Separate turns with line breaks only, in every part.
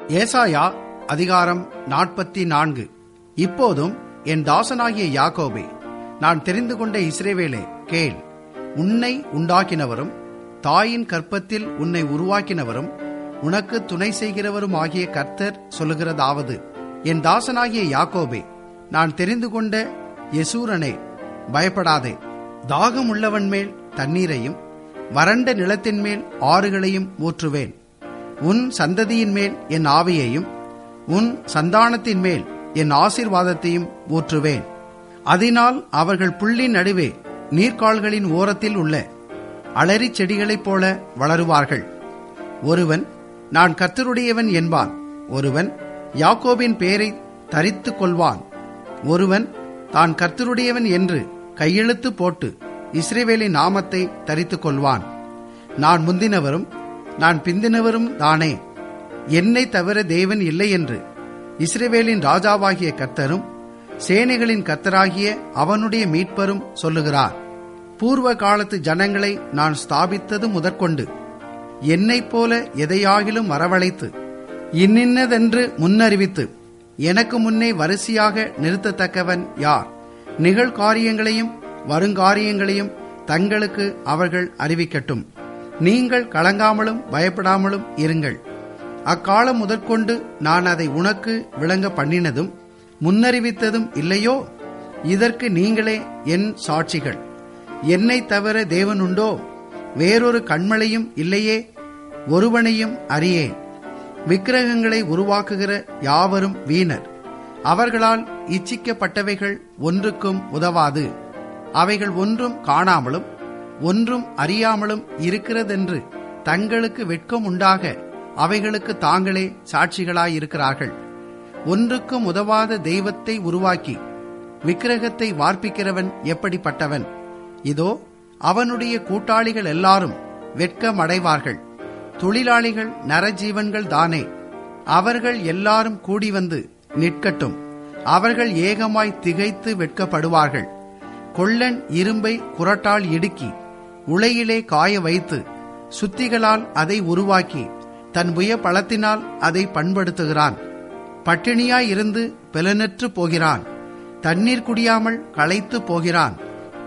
ஏசாயா அதிகாரம் நாற்பத்தி நான்கு இப்போதும் என் தாசனாகிய யாக்கோபே நான் தெரிந்து கொண்ட இஸ்ரேவேலே கேள் உன்னை உண்டாக்கினவரும் தாயின் கற்பத்தில் உன்னை உருவாக்கினவரும் உனக்கு துணை செய்கிறவரும் ஆகிய கர்த்தர் சொல்லுகிறதாவது என் தாசனாகிய யாக்கோபே நான் தெரிந்து கொண்ட யசூரனே பயப்படாதே தாகம் உள்ளவன் மேல் தண்ணீரையும் வறண்ட நிலத்தின் மேல் ஆறுகளையும் ஊற்றுவேன் உன் சந்ததியின் மேல் என் ஆவியையும் உன் சந்தானத்தின் மேல் என் ஆசீர்வாதத்தையும் ஊற்றுவேன் அதனால் அவர்கள் புள்ளின் நடுவே நீர்க்கால்களின் ஓரத்தில் உள்ள அலரிச் செடிகளைப் போல வளருவார்கள் ஒருவன் நான் கர்த்தருடையவன் என்பான் ஒருவன் யாக்கோபின் பேரை தரித்துக் கொள்வான் ஒருவன் தான் கர்த்தருடையவன் என்று கையெழுத்து போட்டு இஸ்ரேவேலின் நாமத்தை தரித்துக் கொள்வான் நான் முந்தினவரும் நான் பிந்தினவரும் தானே என்னை தவிர தேவன் இல்லை என்று இஸ்ரேவேலின் ராஜாவாகிய கர்த்தரும் சேனைகளின் கர்த்தராகிய அவனுடைய மீட்பரும் சொல்லுகிறார் பூர்வ காலத்து ஜனங்களை நான் ஸ்தாபித்தது முதற்கொண்டு என்னைப் போல எதையாகிலும் வரவழைத்து இன்னின்னதென்று முன்னறிவித்து எனக்கு முன்னே வரிசையாக நிறுத்தத்தக்கவன் யார் நிகழ்காரியங்களையும் வருங்காரியங்களையும் தங்களுக்கு அவர்கள் அறிவிக்கட்டும் நீங்கள் கலங்காமலும் பயப்படாமலும் இருங்கள் அக்காலம் முதற்கொண்டு நான் அதை உனக்கு விளங்க பண்ணினதும் முன்னறிவித்ததும் இல்லையோ இதற்கு நீங்களே என் சாட்சிகள் என்னை தவிர தேவனுண்டோ வேறொரு கண்மலையும் இல்லையே ஒருவனையும் அறியேன் விக்கிரகங்களை உருவாக்குகிற யாவரும் வீணர் அவர்களால் இச்சிக்கப்பட்டவைகள் ஒன்றுக்கும் உதவாது அவைகள் ஒன்றும் காணாமலும் ஒன்றும் அறியாமலும் இருக்கிறதென்று தங்களுக்கு வெட்கம் உண்டாக அவைகளுக்கு தாங்களே சாட்சிகளாயிருக்கிறார்கள் ஒன்றுக்கும் உதவாத தெய்வத்தை உருவாக்கி விக்கிரகத்தை வார்ப்பிக்கிறவன் எப்படிப்பட்டவன் இதோ அவனுடைய கூட்டாளிகள் எல்லாரும் வெட்கமடைவார்கள் தொழிலாளிகள் நரஜீவன்கள் தானே அவர்கள் எல்லாரும் கூடி வந்து நிற்கட்டும் அவர்கள் ஏகமாய் திகைத்து வெட்கப்படுவார்கள் கொள்ளன் இரும்பை குரட்டால் இடுக்கி உலையிலே காய வைத்து சுத்திகளால் அதை உருவாக்கி தன் புய பழத்தினால் அதை பண்படுத்துகிறான் பட்டினியாயிருந்து பெலனற்று போகிறான் தண்ணீர் குடியாமல் களைத்து போகிறான்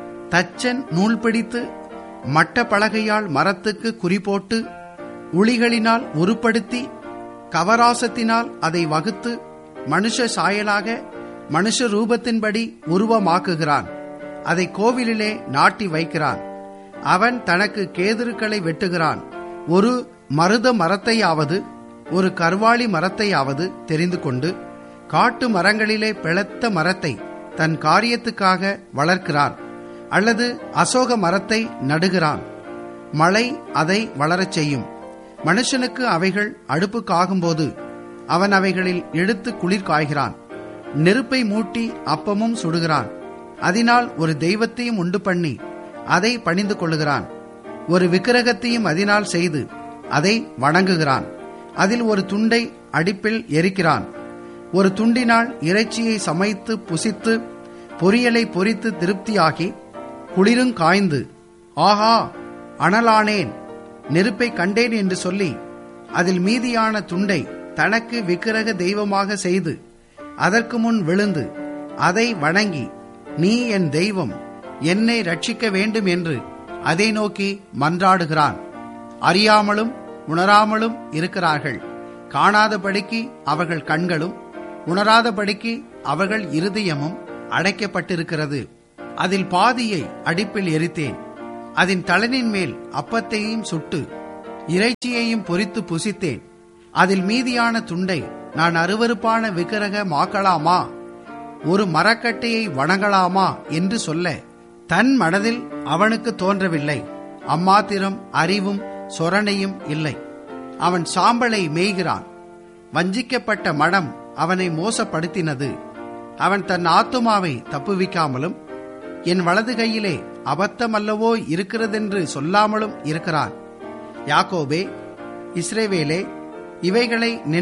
தச்சன் நூல் பிடித்து மட்ட பலகையால் மரத்துக்கு குறிபோட்டு உளிகளினால் உருப்படுத்தி கவராசத்தினால் அதை வகுத்து மனுஷ சாயலாக மனுஷ ரூபத்தின்படி உருவமாக்குகிறான் அதை கோவிலிலே நாட்டி வைக்கிறான் அவன் தனக்கு கேதுருக்களை வெட்டுகிறான் ஒரு மருத மரத்தையாவது ஒரு கர்வாளி மரத்தையாவது தெரிந்து கொண்டு காட்டு மரங்களிலே பிளத்த மரத்தை தன் காரியத்துக்காக வளர்க்கிறான் அல்லது அசோக மரத்தை நடுகிறான் மழை அதை வளரச் செய்யும் மனுஷனுக்கு அவைகள் அடுப்புக்காகும்போது அவன் அவைகளில் எடுத்து குளிர் காய்கிறான் நெருப்பை மூட்டி அப்பமும் சுடுகிறான் அதனால் ஒரு தெய்வத்தையும் உண்டு பண்ணி அதை பணிந்து கொள்ளுகிறான் ஒரு விக்கிரகத்தையும் அதனால் செய்து அதை வணங்குகிறான் அதில் ஒரு துண்டை அடுப்பில் எரிக்கிறான் ஒரு துண்டினால் இறைச்சியை சமைத்து புசித்து பொரியலை பொரித்து திருப்தியாகி குளிரும் காய்ந்து ஆஹா அனலானேன் நெருப்பை கண்டேன் என்று சொல்லி அதில் மீதியான துண்டை தனக்கு விக்கிரக தெய்வமாக செய்து அதற்கு முன் விழுந்து அதை வணங்கி நீ என் தெய்வம் என்னை ரட்சிக்க வேண்டும் என்று அதை நோக்கி மன்றாடுகிறான் அறியாமலும் உணராமலும் இருக்கிறார்கள் காணாதபடிக்கு அவர்கள் கண்களும் உணராதபடிக்கு அவர்கள் இருதயமும் அடைக்கப்பட்டிருக்கிறது அதில் பாதியை அடுப்பில் எரித்தேன் அதன் தளனின் மேல் அப்பத்தையும் சுட்டு இறைச்சியையும் பொரித்து புசித்தேன் அதில் மீதியான துண்டை நான் அருவருப்பான விக்கிரக மாக்கலாமா ஒரு மரக்கட்டையை வணங்கலாமா என்று சொல்ல தன் மனதில் அவனுக்கு தோன்றவில்லை அம்மாத்திரம் அறிவும் சொரணையும் இல்லை அவன் சாம்பலை மேய்கிறான் வஞ்சிக்கப்பட்ட மடம் அவனை மோசப்படுத்தினது அவன் தன் ஆத்துமாவை தப்புவிக்காமலும் என் வலது கையிலே அபத்தமல்லவோ இருக்கிறதென்று சொல்லாமலும் இருக்கிறான் யாக்கோபே இஸ்ரேவேலே இவைகளை நின்